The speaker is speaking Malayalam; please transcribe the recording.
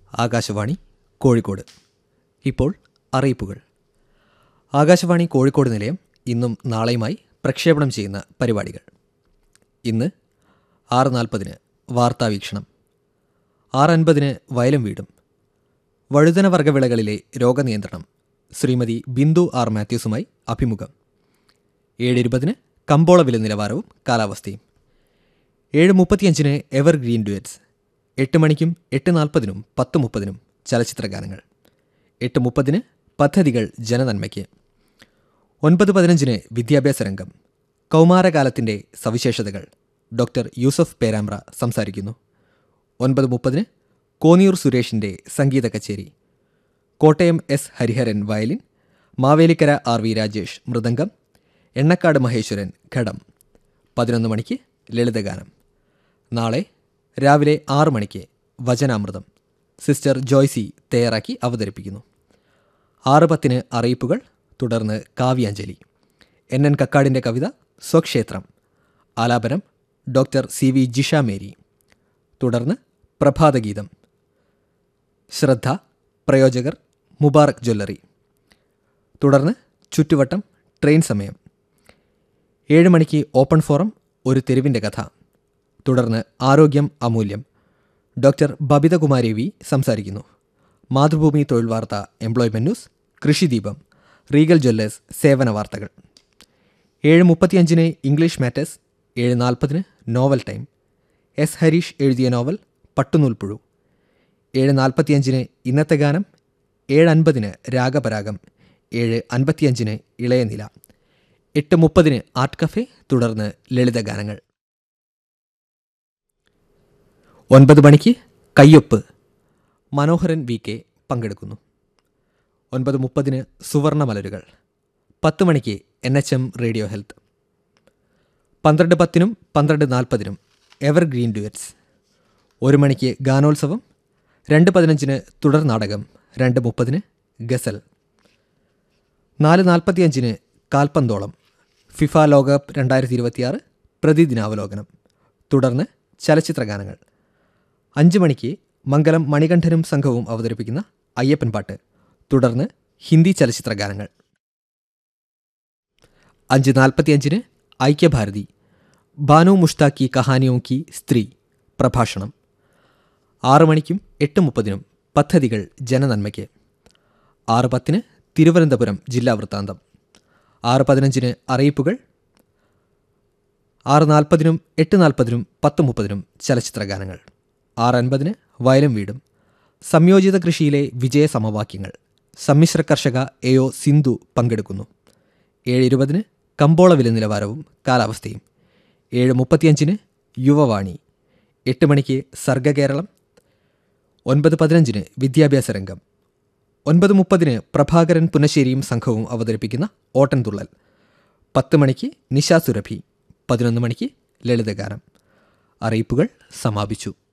ആകാശവാണി കോഴിക്കോട് ഇപ്പോൾ അറിയിപ്പുകൾ ആകാശവാണി കോഴിക്കോട് നിലയം ഇന്നും നാളെയുമായി പ്രക്ഷേപണം ചെയ്യുന്ന പരിപാടികൾ ഇന്ന് ആറ് നാൽപ്പതിന് വാർത്താവീക്ഷണം ആറ് അൻപതിന് വയലും വീടും വഴുതന വർഗ്ഗവിളകളിലെ രോഗനിയന്ത്രണം ശ്രീമതി ബിന്ദു ആർ മാത്യൂസുമായി അഭിമുഖം ഏഴ് ഇരുപതിന് കമ്പോള വില നിലവാരവും കാലാവസ്ഥയും ഏഴ് മുപ്പത്തിയഞ്ചിന് എവർ ഗ്രീൻ ഡുവറ്റ്സ് എട്ട് മണിക്കും എട്ട് നാൽപ്പതിനും പത്ത് മുപ്പതിനും ചലച്ചിത്ര ഗാനങ്ങൾ എട്ട് മുപ്പതിന് പദ്ധതികൾ ജനനന്മയ്ക്ക് ഒൻപത് പതിനഞ്ചിന് വിദ്യാഭ്യാസ രംഗം കൗമാരകാലത്തിൻ്റെ സവിശേഷതകൾ ഡോക്ടർ യൂസഫ് പേരാമ്പ്ര സംസാരിക്കുന്നു ഒൻപത് മുപ്പതിന് കോന്നിയൂർ സുരേഷിൻ്റെ സംഗീത കച്ചേരി Kottayam S Hariharan violin Mavelikkara R V Rajesh mridangam Ennakkad Maheswaran ghatam പതിനൊന്ന് മണിക്ക് ലളിതഗാനം നാളെ രാവിലെ ആറ് മണിക്ക് വചനാമൃതം സിസ്റ്റർ ജോയ്സി തയ്യാറാക്കി അവതരിപ്പിക്കുന്നു ആറ് പത്തിന് അറിയിപ്പുകൾ തുടർന്ന് കാവ്യാഞ്ജലി എൻ എൻ കക്കാടിൻ്റെ കവിത സ്വക്ഷേത്രം ആലാപനം doctor C V Jisha Mary തുടർന്ന് പ്രഭാതഗീതം ശ്രദ്ധ പ്രയോജകർ മുബാറക് ജ്വല്ലറി തുടർന്ന് ചുറ്റുവട്ടം ട്രെയിൻ സമയം ഏഴ് മണിക്ക് ഓപ്പൺ ഫോറം ഒരു തെരുവിൻ്റെ കഥ തുടർന്ന് ആരോഗ്യം അമൂല്യം ഡോക്ടർ ബബിതകുമാരി വി സംസാരിക്കുന്നു മാതൃഭൂമി തൊഴിൽ വാർത്ത employment news Krishideepam Regal jewellers സേവന വാർത്തകൾ ഏഴ് മുപ്പത്തിയഞ്ചിന് ഇംഗ്ലീഷ് മാറ്റേഴ്സ് ഏഴ് നാൽപ്പതിന് നോവൽ ടൈം എസ് ഹരീഷ് എഴുതിയ നോവൽ പട്ടുനൂൽപ്പുഴു ഏഴ് നാൽപ്പത്തിയഞ്ചിന് ഇന്നത്തെ ഗാനം ഏഴ് അൻപതിന് രാഗപരാഗം ഏഴ് അൻപത്തിയഞ്ചിന് ഇളയനില എട്ട് മുപ്പതിന് ആർട്ട് കഫേ തുടർന്ന് ലളിതഗാനങ്ങൾ ഒൻപത് മണിക്ക് കയ്യൊപ്പ് മനോഹരൻ വി കെ പങ്കെടുക്കുന്നു ഒൻപത് മുപ്പതിന് സുവർണ മലരുകൾ പത്ത് മണിക്ക് N H M radio health പന്ത്രണ്ട് പത്തിനും പന്ത്രണ്ട് നാൽപ്പതിനും എവർ ഗ്രീൻ ഡുവറ്റ്സ് ഒരു മണിക്ക് ഗാനോത്സവം രണ്ട് പതിനഞ്ചിന് തുടർ നാടകം രണ്ട് മുപ്പതിന് ഗസൽ നാല് നാൽപ്പത്തിയഞ്ചിന് കാൽപന്തോളം ഫിഫ ലോകകപ്പ് രണ്ടായിരത്തി ഇരുപത്തിയാറ് പ്രതിദിനാവലോകനം തുടർന്ന് ചലച്ചിത്ര ഗാനങ്ങൾ അഞ്ച് മണിക്ക് മംഗലം മണികണ്ഠനും സംഘവും അവതരിപ്പിക്കുന്ന അയ്യപ്പൻ പാട്ട് തുടർന്ന് ഹിന്ദി ചലച്ചിത്ര ഗാനങ്ങൾ അഞ്ച് നാൽപ്പത്തിയഞ്ചിന് ഐക്യഭാരതി ബാനു മുഷ്താക്കി കഹാനിയോ കി സ്ത്രീ പ്രഭാഷണം ആറ് മണിക്കും എട്ട് മുപ്പതിനും പദ്ധതികൾ ജനനന്മയ്ക്ക് ആറ് പത്തിന് തിരുവനന്തപുരം ജില്ലാ വൃത്താന്തം ആറ് പതിനഞ്ചിന് അറിയിപ്പുകൾ ആറ് നാൽപ്പതിനും എട്ട് നാൽപ്പതിനും പത്ത് മുപ്പതിനും ചലച്ചിത്ര ഗാനങ്ങൾ ആറ് അൻപതിന് വയലും വീടും സംയോജിത കൃഷിയിലെ വിജയ സമവാക്യങ്ങൾ സമ്മിശ്ര കർഷക എ ഒ സിന്ധു പങ്കെടുക്കുന്നു ഏഴ് ഇരുപതിന് കമ്പോള വില നിലവാരവും കാലാവസ്ഥയും ഏഴ് മുപ്പത്തിയഞ്ചിന് യുവവാണി എട്ട് മണിക്ക് സർഗകേരളം ഒൻപത് പതിനഞ്ചിന് വിദ്യാഭ്യാസ രംഗം ഒൻപത് മുപ്പതിന് പ്രഭാകരൻ പുനശ്ശേരിയും സംഘവും അവതരിപ്പിക്കുന്ന ഓട്ടൻതുള്ളൽ പത്ത് മണിക്ക് നിശാ സുരഭി പതിനൊന്ന് മണിക്ക് ലളിതഗാനം അറിയിപ്പുകൾ സമാപിച്ചു